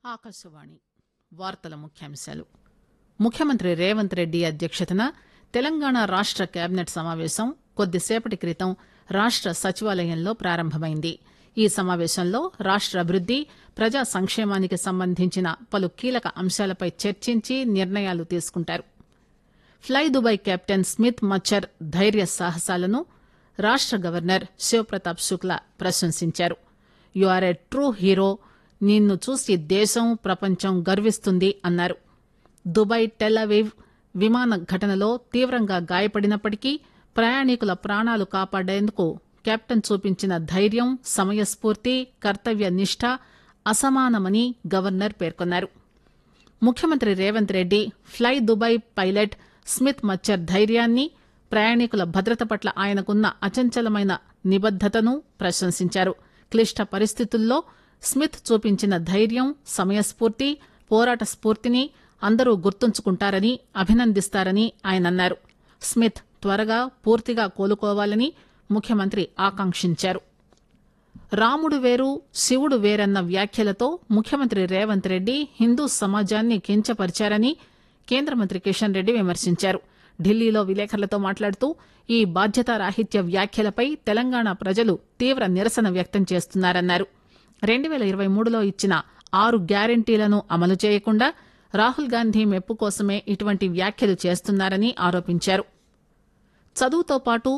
ఆకాశవాణి వార్తల ముఖ్యాంశాలు ముఖ్యమంత్రి రేవంత్ రెడ్డి అధ్యక్షతన తెలంగాణ రాష్ట కేబినెట్ సమావేశం కొద్దిసేపటి క్రితం రాష్ట సచివాలయంలో ప్రారంభమైంది ఈ సమావేశంలో రాష్ట అభివృద్ది ప్రజా సంక్షేమానికి సంబంధించిన పలు కీలక అంశాలపై చర్చించి నిర్ణయాలు తీసుకుంటారు Fly Dubai captain Smith Machar ధైర్య సాహసాలను రాష్ట గవర్నర్ శివప్రతాప్ శుక్లా ప్రశంసించారు you are a true hero నిన్ను చూసి దేశం ప్రపంచం గర్విస్తుంది అన్నారు దుబాయ్ టెల్ అవీవ్ విమాన ఘటనలో తీవ్రంగా గాయపడినప్పటికీ ప్రయాణికుల ప్రాణాలు కాపాడేందుకు కెప్టెన్ చూపించిన ధైర్యం సమయస్ఫూర్తి కర్తవ్య నిష్ట అసమానమని గవర్నర్ పేర్కొన్నారు ముఖ్యమంత్రి Revanth Reddy Fly Dubai pilot Smith Machar ధైర్యాన్ని ప్రయాణికుల భద్రత పట్ల ఆయనకున్న అచంచలమైన నిబద్దతను ప్రశంసించారు క్లిష్ట పరిస్థితుల్లో స్మిత్ చూపించిన ధైర్యం సమయస్ఫూర్తి పోరాట స్ఫూర్తిని అందరూ గుర్తుంచుకుంటారని అభినందిస్తారని ఆయన అన్నారు స్మిత్ త్వరగా పూర్తిగా కోలుకోవాలని ముఖ్యమంత్రి ఆకాంక్షించారు రాముడు వేరు శివుడు వేరన్న వ్యాఖ్యలతో ముఖ్యమంత్రి రేవంత్ రెడ్డి హిందూ సమాజాన్ని కించపరిచారని కేంద్ర మంత్రి కిషన్ రెడ్డి విమర్శించారు ఢిల్లీలో విలేకరులతో మాట్లాడుతూ ఈ బాధ్యతారాహిత్య వ్యాఖ్యలపై తెలంగాణ ప్రజలు తీవ్ర నిరసన వ్యక్తం చేస్తున్నారన్నారు రెండు పేల ఇరవై మూడులో ఇచ్చిన ఆరు గ్యారంటీలను అమలు చేయకుండా రాహుల్ గాంధీ మెప్పు కోసమే ఇటువంటి వ్యాఖ్యలు చేస్తున్నారని ఆరోపించారు చదువుతో పాటు